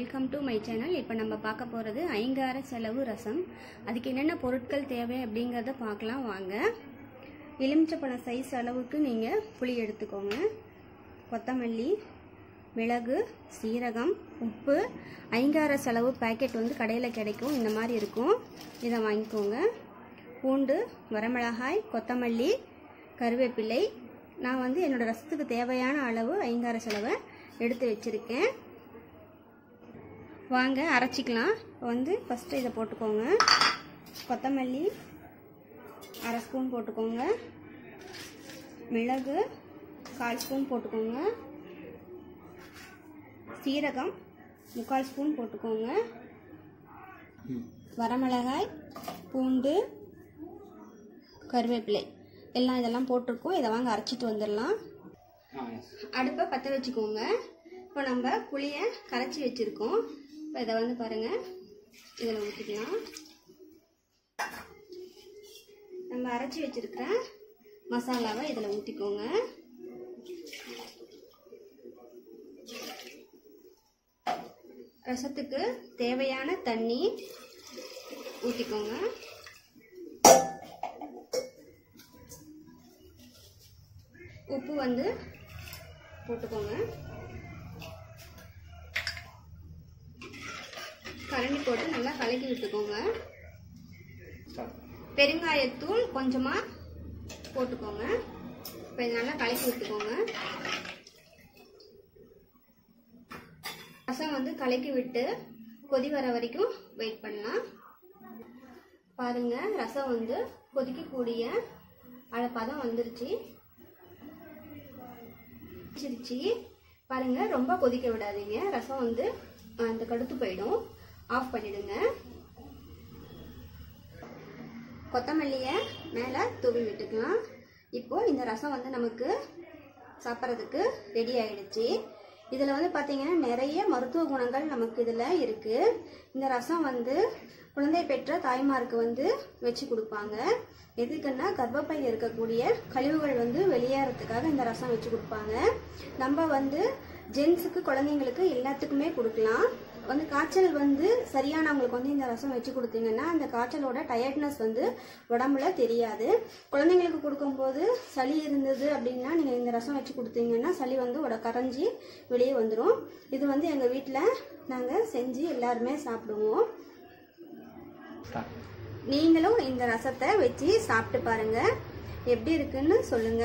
welcome to my channel இப்போ நம்ம பார்க்க போகிறது ஐங்கார செலவு ரசம் அதுக்கு என்னென்ன பொருட்கள் தேவை அப்படிங்கிறத பார்க்கலாம் வாங்க எலுமிச்சப்பழம் சைஸ் அளவுக்கு நீங்கள் புளி எடுத்துக்கோங்க கொத்தமல்லி மிளகு சீரகம் உப்பு ஐங்கார செலவு பேக்கெட் வந்து கடையில் கிடைக்கும் இந்த மாதிரி இருக்கும் இதை வாங்கிக்கோங்க பூண்டு வரமிளகாய் கொத்தமல்லி கருவேப்பிலை நான் வந்து என்னோடய ரசத்துக்கு தேவையான அளவு ஐங்கார செலவை எடுத்து வச்சுருக்கேன் வாங்க அரைச்சிக்கலாம் இப்போ வந்து ஃபஸ்ட்டு இதை போட்டுக்கோங்க கொத்தமல்லி அரை ஸ்பூன் போட்டுக்கோங்க மிளகு கால் ஸ்பூன் போட்டுக்கோங்க சீரகம் முக்கால் ஸ்பூன் போட்டுக்கோங்க வரமிளகாய் பூண்டு கருவேப்பிலை எல்லாம் இதெல்லாம் போட்டிருக்கோம் இதை வாங்க அரைச்சிட்டு வந்துடலாம் அடுப்பை பற்ற வச்சுக்கோங்க இப்போ நம்ம புளியை கரைச்சி வச்சுருக்கோம் இப்போ இதை வந்து பாருங்கள் இதில் ஊற்றிக்கலாம் நம்ம அரைச்சி வச்சுருக்கிற மசாலாவை இதில் ஊற்றிக்கோங்க ரசத்துக்கு தேவையான தண்ணி ஊற்றிக்கோங்க உப்பு வந்து போட்டுக்கோங்க கரண்டி போட்டு நல்லா கலக்கி விட்டுக்கோங்க பெருங்காயத்தூள் கொஞ்சமாக போட்டுக்கோங்க இப்போ இதை நல்லா கலக்கி விட்டுக்கோங்க ரசம் வந்து கலக்கி விட்டு கொதி வர வரைக்கும் வெயிட் பண்ணலாம் பாருங்க ரசம் வந்து கொதிக்கக்கூடிய அளப்பதம் வந்துருச்சு சிரிச்சு பாருங்க ரொம்ப கொதிக்க விடாதீங்க ரசம் வந்து அந்த கடுத்து போயிடும் ஆஃப் பண்ணிடுங்க கொத்தமல்லியை மேலே தூவி விட்டுக்கலாம் இப்போ இந்த ரசம் வந்து நமக்கு சாப்பிட்றதுக்கு ரெடி ஆயிடுச்சு இதில் வந்து பார்த்தீங்கன்னா நிறைய மருத்துவ குணங்கள் நமக்கு இதில் இருக்குது இந்த ரசம் வந்து குழந்தை பெற்ற தாய்மாருக்கு வந்து வச்சு கொடுப்பாங்க எதுக்குன்னா கர்ப்பப்பையில் இருக்கக்கூடிய கழிவுகள் வந்து வெளியேறதுக்காக இந்த ரசம் வச்சு கொடுப்பாங்க நம்ம வந்து ஜென்ஸுக்கு குழந்தைங்களுக்கு எல்லாத்துக்குமே கொடுக்கலாம் வந்து காய்ச்சல் வந்து சரியானவங்களுக்கு வந்து இந்த ரசம் வச்சு கொடுத்தீங்கன்னா அந்த காய்ச்சலோட டயர்ட்னஸ் வந்து உடம்புல தெரியாது குழந்தைங்களுக்கு கொடுக்கும்போது சளி இருந்தது அப்படின்னா நீங்கள் இந்த ரசம் வச்சு கொடுத்தீங்கன்னா சளி வந்து உட கரைஞ்சி வெளியே வந்துடும் இது வந்து எங்கள் வீட்டில் நாங்கள் செஞ்சு எல்லாருமே சாப்பிடுவோம் நீங்களும் இந்த ரசத்தை வச்சு சாப்பிட்டு பாருங்க எப்படி இருக்குன்னு சொல்லுங்க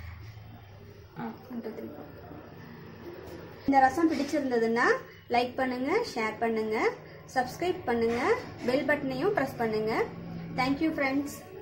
இந்த ரசம் பிடிச்சிருந்ததுன்னா லைக் பண்ணுங்க ஷேர் பண்ணுங்க சப்ஸ்கிரைப் பண்ணுங்க பெல் பட்டனையும் ப்ரெஸ் பண்ணுங்க தேங்க்யூ ஃப்ரெண்ட்ஸ்